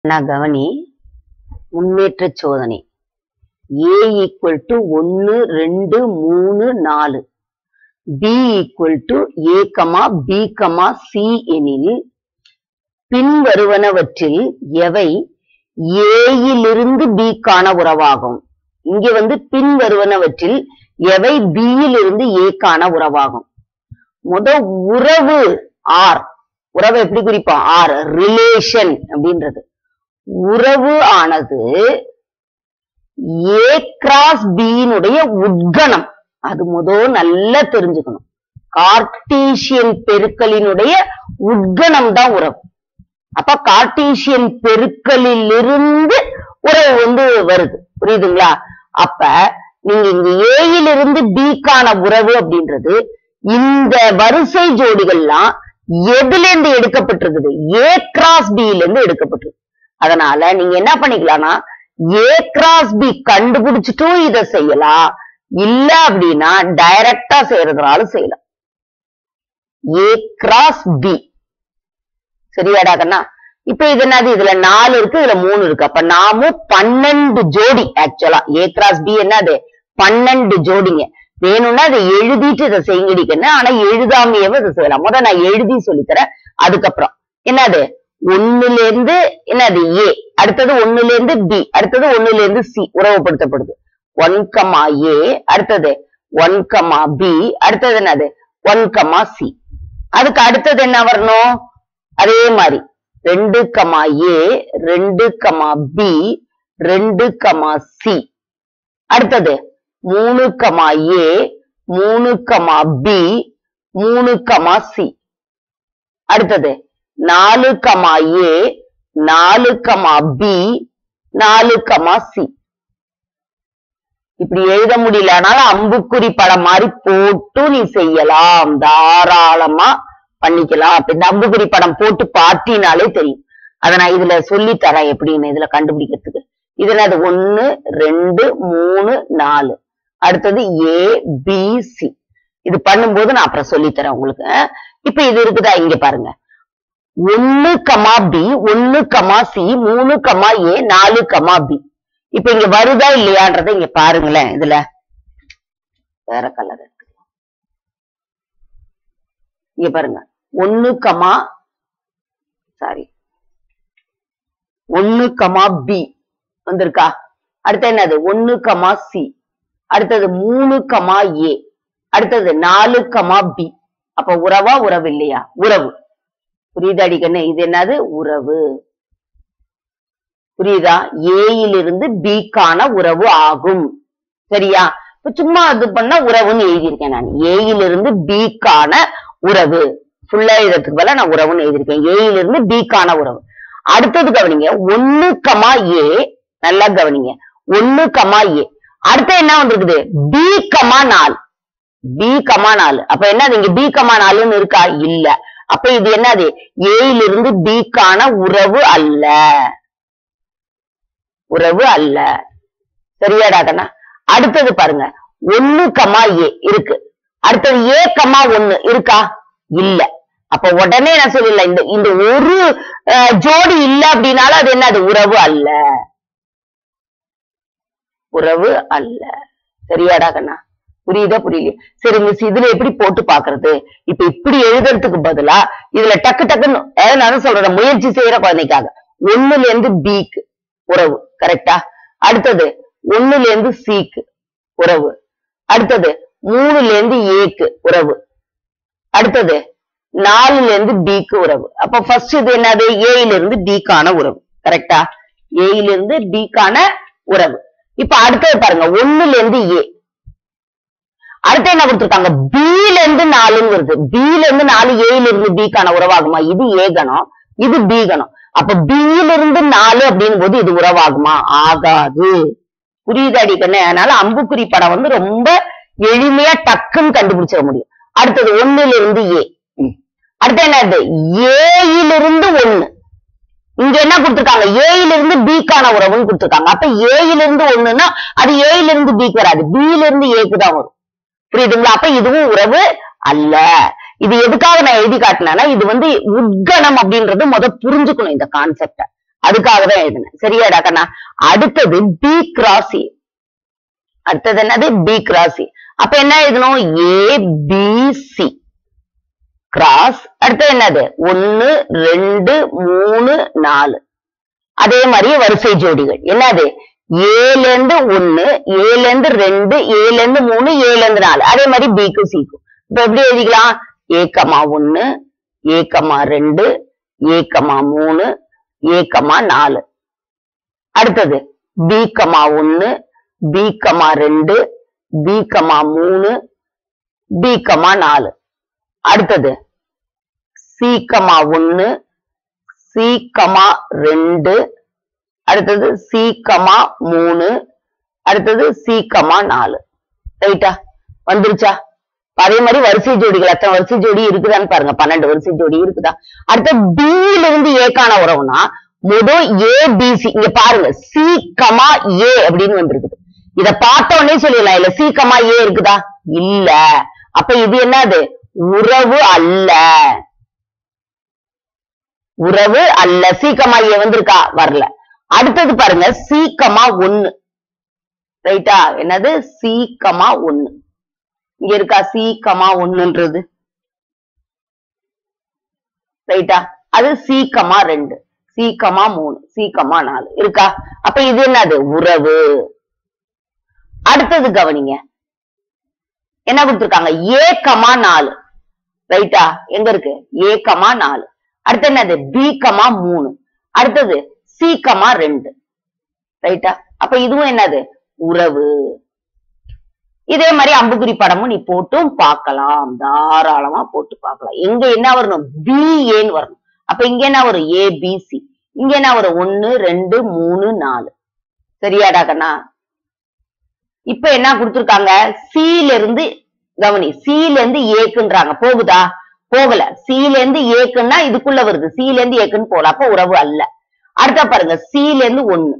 நான் கவனி முன்னேற்ற சோதனை ஏ ஈக்குவல் டு ஒன்னு ரெண்டு மூணு நாலு B equal to A comma B comma C எனில் பின்வருவனவற்றில் எவை ஏயிலிருந்து பிக்கான உறவாகும் இங்க வந்து பின்வருவனவற்றில் எவை பியிலிருந்து ஏக்கான உறவாகும் முத உறவு ஆர் உறவை எப்படி குறிப்போம் ஆர் ரிலேஷன் அப்படின்றது உறவு ஆனது ஏ கிராஸ் பியினுடைய உட்கணம் அது முத நல்லா தெரிஞ்சுக்கணும் கார்டீசியன் பெருக்கலினுடைய உட்கணம் தான் உறவு அப்ப கார்டீசியன் பெருக்கலிலிருந்து உறவு வந்து வருது புரியுதுங்களா அப்ப நீங்க இங்க ஏயிலிருந்து பிக்கான உறவு அப்படின்றது இந்த வரிசை ஜோடிகள்லாம் எதுல இருந்து எடுக்கப்பட்டிருக்குது ஏ கிராஸ் பில இருந்து எடுக்கப்பட்டிருக்கு அதனால நீங்க என்ன பண்ணிக்கலாம்னா ஏ கிராஸ் பி கண்டுபிடிச்சிட்டும் இத செய்யலாம் இல்ல அப்படின்னா டைரக்டா செய்யறதுனாலும் செய்யலாம் ஏ கிராஸ் பி சரியாடா கண்ணா இப்ப இது என்னது இதுல நாலு இருக்கு இதுல மூணு இருக்கு அப்ப நாமும் பன்னெண்டு ஜோடி ஆக்சுவலா ஏ கிராஸ் பி என்னது பன்னெண்டு ஜோடிங்க வேணும்னா அதை எழுதிட்டு இதை செய்யுங்கடிக்கன்னு ஆனா எழுதாமையவே இதை செய்யலாம் முத நான் எழுதி சொல்லித்தரேன் அதுக்கப்புறம் என்னது ஒண்ணுல இருந்து என்னது ஏ அடுத்தது ஒண்ணுல இருந்து பி அடுத்தது ஒண்ணுல இருந்து சி உறவுபடுத்தப்படுது ஒன் கமா ஏ அடுத்தது ஒன் கமா பி அடுத்தது என்னது ஒன் கமா சி அதுக்கு அடுத்தது என்ன வரணும் அதே மாதிரி ரெண்டு கமா ஏ ரெண்டு கமா பி ரெண்டு கமா சி அடுத்தது மூணு கமா ஏ மூணு கமா பி மூணு கமா சி அடுத்தது நாலு கமா ஏ நாலு கமா பி நாலு கமா சி இப்படி எழுத முடியலனாலும் அம்புக்குறி படம் மாதிரி போட்டு நீ செய்யலாம் தாராளமா பண்ணிக்கலாம் அப்ப இந்த அம்புக்குறி படம் போட்டு பார்த்தினாலே தெரியும் அத நான் இதுல சொல்லி தரேன் எப்படின்னு இதுல கண்டுபிடிக்கிறதுக்கு இதுல அது ஒன்னு ரெண்டு மூணு நாலு அடுத்தது ஏ பி சி இது பண்ணும்போது நான் அப்புறம் சொல்லி தரேன் உங்களுக்கு அஹ் இப்ப இது இருக்குதா இங்க பாருங்க ஒன்னு கமா பி ஒன்னு கமா சி மூணு கமா ஏ நாலு கமா பி இப்ப இங்க வருதா இல்லையான்றதை இங்க பாருங்களேன் இதுல வேற கலர் எடுத்துக்கலாம் இங்க பாருங்க ஒன்னு கமா சாரி ஒன்னு கமா பி வந்திருக்கா அடுத்து என்னது ஒன்னு கமா சி அடுத்தது மூணு கமா ஏ அடுத்தது நாலு கமா பி அப்ப உறவா உறவு இல்லையா உறவு புரியுதா அடிக்கண்ணு இது என்னது உறவு புரியுதா ஏயிலிருந்து பிக்கான உறவு ஆகும் சரியா இப்ப சும்மா இது பண்ணா உறவுன்னு எழுதியிருக்கேன் நான் ஏயிலிருந்து பிக்கான உறவு ஃபுல்லா எழுதுறதுக்கு பதிலா நான் உறவுன்னு எழுதியிருக்கேன் ஏயிலிருந்து பிக்கான உறவு அடுத்தது கவனிங்க ஒன்னு கமா ஏ நல்லா கவனிங்க ஒன்னு கமா ஏ அடுத்து என்ன வந்திருக்குது பி கமா நாலு பி கமா நாலு அப்ப என்னது இங்க பி கமா நாலுன்னு இருக்கா இல்ல அப்ப இது என்னது ஏயிலிருந்து பிக்கான உறவு அல்ல உறவு அல்ல சரியாடா கண்ணா அடுத்தது பாருங்க ஒன்னு கமா ஏ இருக்கு அடுத்தது ஏ கமா ஒன்னு இருக்கா இல்ல அப்ப உடனே நான் சொல்லல இந்த இந்த ஒரு அஹ், ஜோடி இல்ல அப்படின்னாலும் அது என்ன அது உறவு அல்ல உறவு அல்ல சரியாடா கண்ணா புரியுதா புரியலையா சரி மிஸ் இதுல எப்படி போட்டு பாக்குறது இப்ப இப்படி எழுதுறதுக்கு பதிலா இதுல டக்கு டக்குன்னு அதாவது நான் சொல்றேன் முயற்சி செய்யற குழந்தைக்காக ஒண்ணுல இருந்து பிக்கு உறவு கரெக்டா அடுத்தது ஒண்ணுல இருந்து சிக்கு உறவு அடுத்தது மூணுல இருந்து ஏக்கு உறவு அடுத்தது நாலுல இருந்து பிக்கு உறவு அப்ப ஃபர்ஸ்ட் இது என்னது ஏயில இருந்து பிக்கான உறவு கரெக்டா ஏயில இருந்து பிக்கான உறவு இப்ப அடுத்தது பாருங்க ஒண்ணுல இருந்து ஏ அடுத்து என்ன கொடுத்திருக்காங்க பில இருந்து நாலுன்னு வருது பில இருந்து நாலு ஏல இருந்து பிக்கான உறவாகுமா இது ஏ கணம் இது பி கணம் அப்ப பியில இருந்து நாலு அப்படின் போது இது உறவாகுமா ஆகாது புரியுது அடிக்கண்ணு அதனால அம்புக்குறி படம் வந்து ரொம்ப எளிமையா டக்குன்னு கண்டுபிடிச்சிட முடியும் அடுத்தது ஒண்ணுல இருந்து ஏ அடுத்து என்னது ஏயிலிருந்து ஒண்ணு இங்க என்ன கொடுத்திருக்காங்க ஏயில இருந்து பிக்கான உறவுன்னு கொடுத்திருக்காங்க அப்ப ஏயில இருந்து ஒண்ணுன்னா அது ஏயில இருந்து பிக்கு வராது பியில இருந்து ஏக்கு தான் வரும் புரியுதுங்களா அப்ப இதுவும் உறவு அல்ல இது எதுக்காக நான் எழுதி காட்டினேன்னா இது வந்து உட்கணம் அப்படின்றது முத புரிஞ்சுக்கணும் இந்த கான்செப்ட அதுக்காக தான் எழுதினேன் சரியாடா கண்ணா அடுத்தது பி கிராஸ் ஏ அடுத்தது என்னது பி கிராஸ் ஏ அப்ப என்ன எழுதணும் ஏ பி சி கிராஸ் அடுத்தது என்னது ஒன்னு ரெண்டு மூணு நாலு அதே மாதிரி வரிசை ஜோடிகள் என்னது ஏல இருந்து ஒன்னு ஏல இருந்து ரெண்டு ஏல இருந்து மூணு ஏல இருந்து நாலு அதே மாதிரி பிக்கு சிக்கும் இப்ப எப்படி எழுதிக்கலாம் ஏக்கமா ஒன்னு ஏக்கமா ரெண்டு ஏக்கமா மூணு ஏக்கமா நாலு அடுத்தது பீக்கமா ஒன்னு பீக்கமா ரெண்டு பீக்கமா மூணு பீக்கமா நாலு அடுத்தது சீக்கமா ஒன்னு சீக்கமா ரெண்டு அடுத்தது சீக்கமா மூணு அடுத்தது சீக்கமா நாலு ரைட்டா வந்துருச்சா இப்ப அதே மாதிரி வரிசை ஜோடிகள் எத்தனை வரிசை ஜோடி இருக்குதான்னு பாருங்க பன்னெண்டு வரிசை ஜோடி இருக்குதா அடுத்து B ல இருந்து ஏக்கான உறவுனா முதல் ஏ பிசி இங்க பாருங்க சி கமா ஏ அப்படின்னு வந்திருக்குது இத பார்த்த உடனே சொல்லிடலாம் இல்ல சி கமா ஏ இருக்குதா இல்ல அப்ப இது என்னது உறவு அல்ல உறவு அல்ல சீக்கமா ஏ வந்திருக்கா வரல அடுத்தது பாருங்க சீக்கமா ஒண்ணு ரைட்டா என்னது சீக்கமா ஒண்ணு இங்க இருக்கா சீக்கமா ஒண்ணுன்றது ரைட்டா அது சீக்கமா ரெண்டு சீக்கமா மூணு சீக்கமா நாலு இருக்கா அப்ப இது என்னது உறவு அடுத்தது கவனிங்க என்ன கொடுத்திருக்காங்க ஏக்கமா நாலு ரைட்டா எங்க இருக்கு ஏக்கமா நாலு அடுத்து என்னது பீக்கமா மூணு அடுத்தது சீக்கமா ரெண்டு ரைட்டா அப்ப இதுவும் என்னது உறவு இதே மாதிரி அம்புக்குறி படமும் நீ போட்டும் பார்க்கலாம் தாராளமா போட்டு பார்க்கலாம் எங்க என்ன வரணும் பி ஏன்னு வரணும் அப்ப இங்க என்ன வரும் ஏ பி சி இங்க என்ன வரும் ஒன்னு ரெண்டு மூணு நாலு சரியாடா கண்ணா இப்ப என்ன கொடுத்திருக்காங்க சீல இருந்து கவனி சீல இருந்து ஏக்குன்றாங்க போகுதா போகல சீல இருந்து ஏக்குன்னா இதுக்குள்ள வருது சீல இருந்து ஏக்குன்னு போகல அப்ப உறவு அல்ல அடுத்த பாருங்க சீல இருந்து ஒண்ணு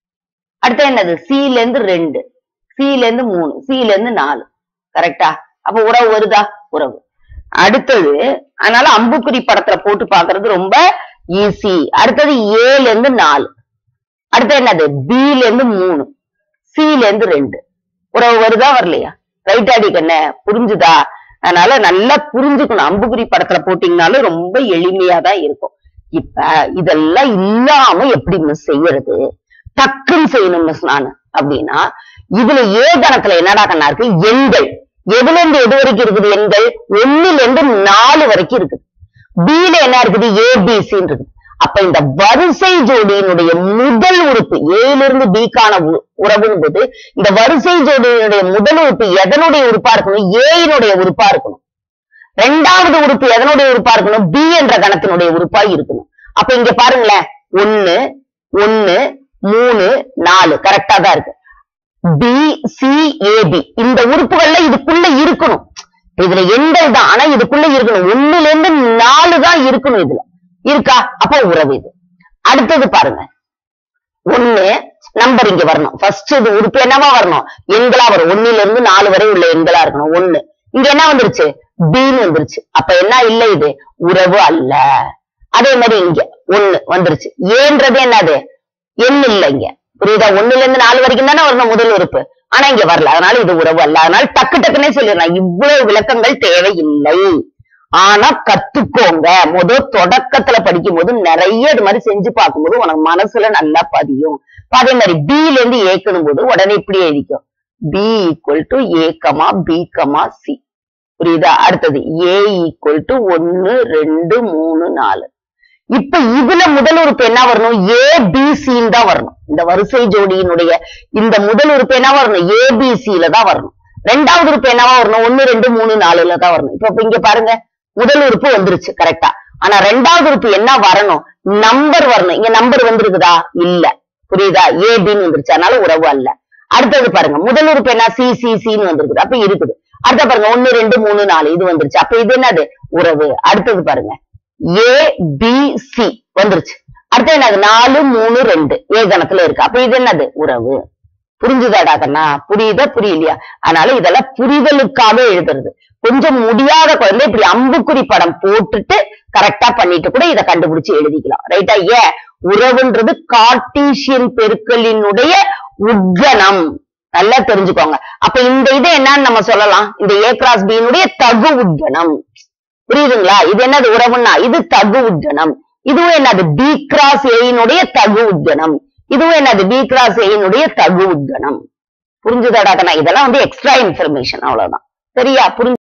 அடுத்த என்னது சீல இருந்து ரெண்டு சீல இருந்து மூணு சீல இருந்து நாலு கரெக்டா அப்ப உறவு வருதா உறவு அடுத்தது அதனால அம்புக்குறி படத்துல போட்டு பாக்குறது ரொம்ப ஈஸி அடுத்தது ஏல இருந்து நாலு அடுத்து என்னது பில இருந்து மூணு சில இருந்து ரெண்டு உறவு வருதா வரலையா ரைட் அடி கண்ண புரிஞ்சுதா அதனால நல்லா புரிஞ்சுக்கணும் அம்புக்குறி படத்துல போட்டீங்கனாலும் ரொம்ப எளிமையா தான் இருக்கும் இப்ப இதெல்லாம் இல்லாம எப்படி மிஸ் செய்யறது டக்குன்னு செய்யணும் மிஸ் நானு அப்படின்னா இதுல ஏ கணக்குல என்னடா கண்ணா இருக்கு எண்கள் எதுல இருந்து எது வரைக்கும் இருக்குது எண்கள் ஒண்ணுல இருந்து நாலு வரைக்கும் இருக்குது பில என்ன இருக்குது ஏபிசின்னு இருக்குது அப்ப இந்த வரிசை ஜோடியினுடைய முதல் உறுப்பு ஏல இருந்து பிக்கான உறவுன்னு போது இந்த வரிசை ஜோடியினுடைய முதல் உறுப்பு எதனுடைய உறுப்பா இருக்கணும் ஏயினுடைய உறுப்பா இருக்கணும் ரெண்டாவது உறுப்பு எதனுடைய உறுப்பா இருக்கணும் பி என்ற கணத்தினுடைய உறுப்பா இருக்கணும் அப்ப இங்க பாருங்களேன் ஒன்னு ஒன்னு மூணு நாலு கரெக்டா தான் இருக்கு பி சி ஏபி இந்த உறுப்புகள்ல இதுக்குள்ள இருக்கணும் இதுல எண்கள் தான் ஆனா இதுக்குள்ள இருக்கணும் ஒண்ணுல இருந்து நாலு தான் இருக்கணும் இதுல இருக்கா அப்போ உறவு இது அடுத்தது பாருங்க ஒண்ணு நம்பர் இங்க வரணும் ஃபர்ஸ்ட் இது உறுப்பு என்னவா வரணும் எண்களா வரும் ஒண்ணுல இருந்து நாலு வரை உள்ள எண்களா இருக்கணும் ஒண்ணு இங்க என்ன வந்துருச்சு பின்னு வந்துருச்சு அப்ப என்ன இல்ல இது உறவு அல்ல அதே மாதிரி இங்க ஒண்ணு வந்துருச்சு ஏன்றது என்னது எண் இல்ல இங்க புரியுதா ஒண்ணுல இருந்து நாலு வரைக்கும் தானே வரணும் முதல் உறுப்பு ஆனா இங்க வரல அதனால இது உறவு அல்ல அதனால டக்கு டக்குன்னே சொல்லிடலாம் இவ்வளவு விளக்கங்கள் தேவையில்லை ஆனா கத்துக்கோங்க முத தொடக்கத்துல படிக்கும் போது நிறைய இது மாதிரி செஞ்சு பார்க்கும்போது உனக்கு மனசுல நல்லா பதியும் இப்ப அதே மாதிரி பில இருந்து ஏக்கணும் போது உடனே இப்படி எழுதிக்கும் B equal to A comma B comma C புரியுதா அடுத்தது ஏ ஈக்குவல் டு ஒன்னு ரெண்டு மூணு நாலு இப்ப இதுல முதல் உறுப்பு என்ன வரணும் ஏ பி சின்னு தான் வரணும் இந்த வரிசை ஜோடியினுடைய இந்த முதல் உறுப்பு என்ன வரணும் ஏ பி சில தான் வரணும் ரெண்டாவது உறுப்பு என்னவா வரணும் ஒன்னு ரெண்டு மூணு நாலுல தான் வரணும் இப்ப இப்ப இங்க பாருங்க முதல் உறுப்பு வந்துருச்சு கரெக்டா ஆனா ரெண்டாவது உறுப்பு என்ன வரணும் நம்பர் வரணும் இங்க நம்பர் வந்திருக்குதா இல்ல புரியுதா ஏ பின்னு வந்துருச்சு அதனால உறவு அல்ல அடுத்தது பாருங்க முதல் உறுப்பு என்ன சி சி சின்னு வந்திருக்குது அப்ப இருக்குது அடுத்த பாருங்க ஒன்னு ரெண்டு மூணு நாலு இது வந்துருச்சு அப்ப இது என்னது உறவு அடுத்தது பாருங்க ஏ பி சி வந்துருச்சு அடுத்து என்னது நாலு மூணு ரெண்டு ஏ கணத்துல இருக்கு அப்ப இது என்னது உறவு புரிஞ்சுதாடா கண்ணா புரியுதா புரியலையா அதனால இதெல்லாம் புரிதலுக்காக எழுதுறது கொஞ்சம் முடியாத குழந்தை இப்படி அம்புக்குறி படம் போட்டுட்டு கரெக்டா பண்ணிட்டு கூட இதை கண்டுபிடிச்சு எழுதிக்கலாம் ரைட்டா ஏன் உறவுன்றது கார்ட்டீசியன் பெருக்கலினுடைய உட்கணம் நல்லா தெரிஞ்சுக்கோங்க அப்ப இந்த இது என்னன்னு நம்ம சொல்லலாம் இந்த ஏ கிராஸ் பியினுடைய தகு உட்கணம் புரியுதுங்களா இது என்னது உறவுன்னா இது தகு உட்கணம் இதுவும் என்னது பி கிராஸ் ஏயினுடைய தகு உட்கணம் இதுவும் என்னது பி கிராஸ் ஏயினுடைய தகு உட்கணம் புரிஞ்சுதாடா கண்ணா இதெல்லாம் வந்து எக்ஸ்ட்ரா இன்ஃபர்மேஷன் அவ்வளவுதான் சரியா புரிஞ்சு